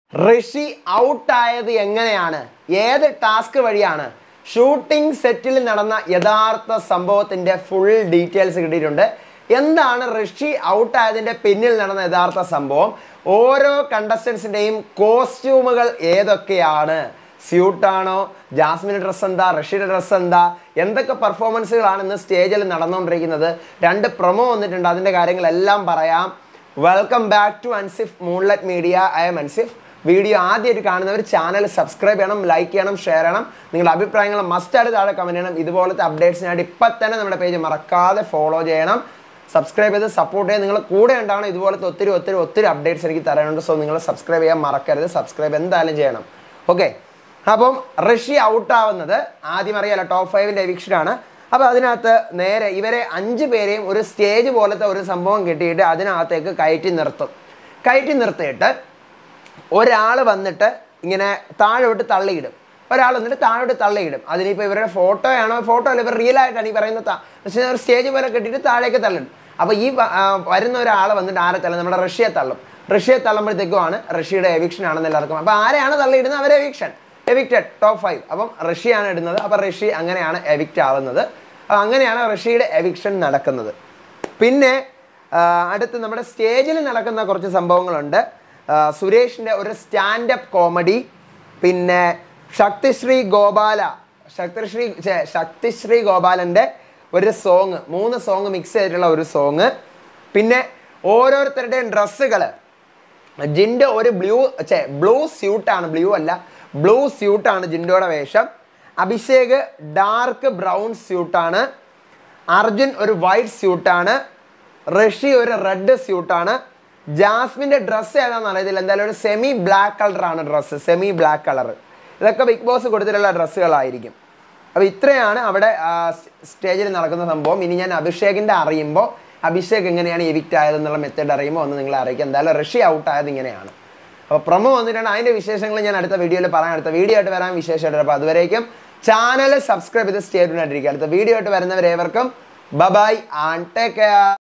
ഋഷി ഔട്ടായത് എങ്ങനെയാണ് ഏത് ടാസ്ക് വഴിയാണ് ഷൂട്ടിംഗ് സെറ്റിൽ നടന്ന യഥാർത്ഥ സംഭവത്തിന്റെ ഫുൾ ഡീറ്റെയിൽസ് കിട്ടിയിട്ടുണ്ട് എന്താണ് ഋഷി ഔട്ടായതിന്റെ പിന്നിൽ നടന്ന യഥാർത്ഥ സംഭവം ഓരോ കണ്ടസ്റ്റൻസിന്റെയും കോസ്റ്റ്യൂമുകൾ ഏതൊക്കെയാണ് സ്യൂട്ടാണോ ജാസ്മിൻ്റെ ഡ്രസ്സ് എന്താ റഷ്യയുടെ ഡ്രസ്സ് എന്താ എന്തൊക്കെ പെർഫോമൻസുകളാണ് ഇന്ന് സ്റ്റേജിൽ നടന്നുകൊണ്ടിരിക്കുന്നത് രണ്ട് പ്രൊമോ വന്നിട്ടുണ്ട് അതിൻ്റെ കാര്യങ്ങളെല്ലാം പറയാം welcome back to Ansif moonlet media I'm Ansif video ആദ്യമായിട്ട് കാണുന്നവർ ചാനൽ സബ്സ്ക്രൈബ് ചെയ്യണം ലൈക്ക് ചെയ്യണം ഷെയർ ചെയ്യണം നിങ്ങളുടെ അഭിപ്രായങ്ങൾ മസ്റ്റായിട്ട് താഴെ കമൻറ്റ് ചെയ്യണം ഇതുപോലത്തെ അപ്ഡേറ്റ്സിനായിട്ട് ഇപ്പം തന്നെ നമ്മുടെ പേജ് മറക്കാതെ ഫോളോ ചെയ്യണം സബ്സ്ക്രൈബ് ചെയ്ത് സപ്പോർട്ട് ചെയ്ത് നിങ്ങൾ കൂടെ ഉണ്ടാവണം ഇതുപോലത്തെ ഒത്തിരി ഒത്തിരി ഒത്തിരി അപ്ഡേറ്റ്സ് എനിക്ക് തരാനുണ്ട് സോ നിങ്ങൾ സബ്സ്ക്രൈബ് ചെയ്യാൻ മറക്കരുത് സബ്സ്ക്രൈബ് എന്തായാലും ചെയ്യണം ഓക്കെ അപ്പം റഷ്യ ഔട്ടാവുന്നത് ആദ്യം അറിയാലോ ടോപ്പ് ഫൈവിൻ്റെ എവിക്ഷനാണ് അപ്പോൾ അതിനകത്ത് നേരെ ഇവരെ അഞ്ച് പേരെയും ഒരു സ്റ്റേജ് പോലത്തെ ഒരു സംഭവം കിട്ടിയിട്ട് അതിനകത്തേക്ക് കയറ്റി നിർത്തും കയറ്റി നിർത്തിയിട്ട് ഒരാൾ വന്നിട്ട് ഇങ്ങനെ താഴോട്ട് തള്ളിയിടും ഒരാൾ വന്നിട്ട് താഴോട്ട് തള്ളിയിടും അതിനിപ്പോൾ ഇവരുടെ ഫോട്ടോ ആണോ ഫോട്ടോ അല്ല ഇവർ റിയൽ ആയിട്ടാണ് ഈ പറയുന്നത് താ- പക്ഷേ ഒരു സ്റ്റേജ് പോലെ കെട്ടിയിട്ട് താഴേക്ക് തള്ളിടും അപ്പോൾ ഈ വ- ആ, വരുന്ന ഒരാൾ വന്നിട്ട് ആരെ തള്ളും നമ്മുടെ റഷ്യയെ തള്ളും റഷ്യയെ തള്ളുമ്പോഴത്തേക്കുമാണ് റഷ്യയുടെ എവിക്ഷൻ ആണെന്ന് എല്ലാവർക്കും അപ്പോൾ ആരെയാണ് തള്ളിയിടുന്നത് അവരെ എവിക്ഷൻ എവിക്റ്റഡ് ടോപ്പ് ഫൈവ് അപ്പം റഷ്യയാണ് ഇടുന്നത് അപ്പം റഷ്യ അങ്ങനെയാണ് എവിക്റ്റ് ആവുന്നത് അപ്പം അങ്ങനെയാണ് റഷ്യയുടെ എവിക്ഷൻ നടക്കുന്നത് പിന്നെ ആ, അടുത്ത് നമ്മുടെ സ്റ്റേജിൽ നടക്കുന്ന കുറച്ച് സംഭവങ്ങളുണ്ട് ആ, സുരേഷിൻ്റെ ഒരു സ്റ്റാൻഡപ്പ് കോമഡി പിന്നെ ശക്തിശ്രീ ഗോപാല ശക്തിശ്രീ ഛെ, ശക്തിശ്രീ ഗോപാലൻ്റെ ഒരു സോങ് മൂന്ന് സോങ് മിക്സ് ചെയ്തിട്ടുള്ള ഒരു സോങ് പിന്നെ ഓരോരുത്തരുടെയും ഡ്രസ്സുകൾ ജിൻഡോ ഒരു ബ്ലൂ ചേ ബ്ലൂ സ്യൂട്ടാണ് ബ്ലൂ അല്ല ബ്ലൂ സ്യൂട്ടാണ് ജിൻഡോയുടെ വേഷം അഭിഷേക് ഡാർക്ക് ബ്രൗൺ സ്യൂട്ടാണ് അർജുൻ ഒരു വൈറ്റ് സ്യൂട്ടാണ് ഋഷി ഒരു റെഡ് സ്യൂട്ടാണ് ജാസ്മിൻ്റെ ഡ്രസ്സ് ഏതാണെന്ന് അറിയത്തില്ല എന്തായാലും ഒരു സെമി ബ്ലാക്ക് കളറാണ് ഡ്രസ്സ് സെമി ബ്ലാക്ക് കളർ ഇതൊക്കെ ബിഗ് ബോസ് കൊടുത്തിട്ടുള്ള ഡ്രസ്സുകളായിരിക്കും അപ്പോൾ ഇത്രയാണ് അവിടെ സ്റ്റേജിൽ നടക്കുന്ന സംഭവം ഇനി ഞാൻ അഭിഷേകിൻ്റെ അറിയുമ്പോൾ അഭിഷേക് എങ്ങനെയാണ് എവിക്റ്റ് ആയതെന്നുള്ള മെത്തേഡ് അറിയുമ്പോൾ ഒന്ന് നിങ്ങളെ അറിയിക്കാം എന്തായാലും റഷ്യ ഔട്ട് ആയത് ഇങ്ങനെയാണ് അപ്പോൾ പ്രൊമോ വന്നിട്ടുണ്ട് അതിൻ്റെ വിശേഷങ്ങൾ ഞാൻ അടുത്ത വീഡിയോയിൽ പറയാം അടുത്ത വീഡിയോ ആയിട്ട് വരാൻ വിശേഷമായിട്ട് അപ്പോൾ അതുവരേക്കും ചാനൽ സബ്സ്ക്രൈബ് ചെയ്ത് സ്റ്റേ ആയിട്ടിരിക്കുക അടുത്ത വീഡിയോ ആയിട്ട് വരുന്നവരേവർക്കും ബബായ് ആൻഡ് ടേക്ക് കെയർ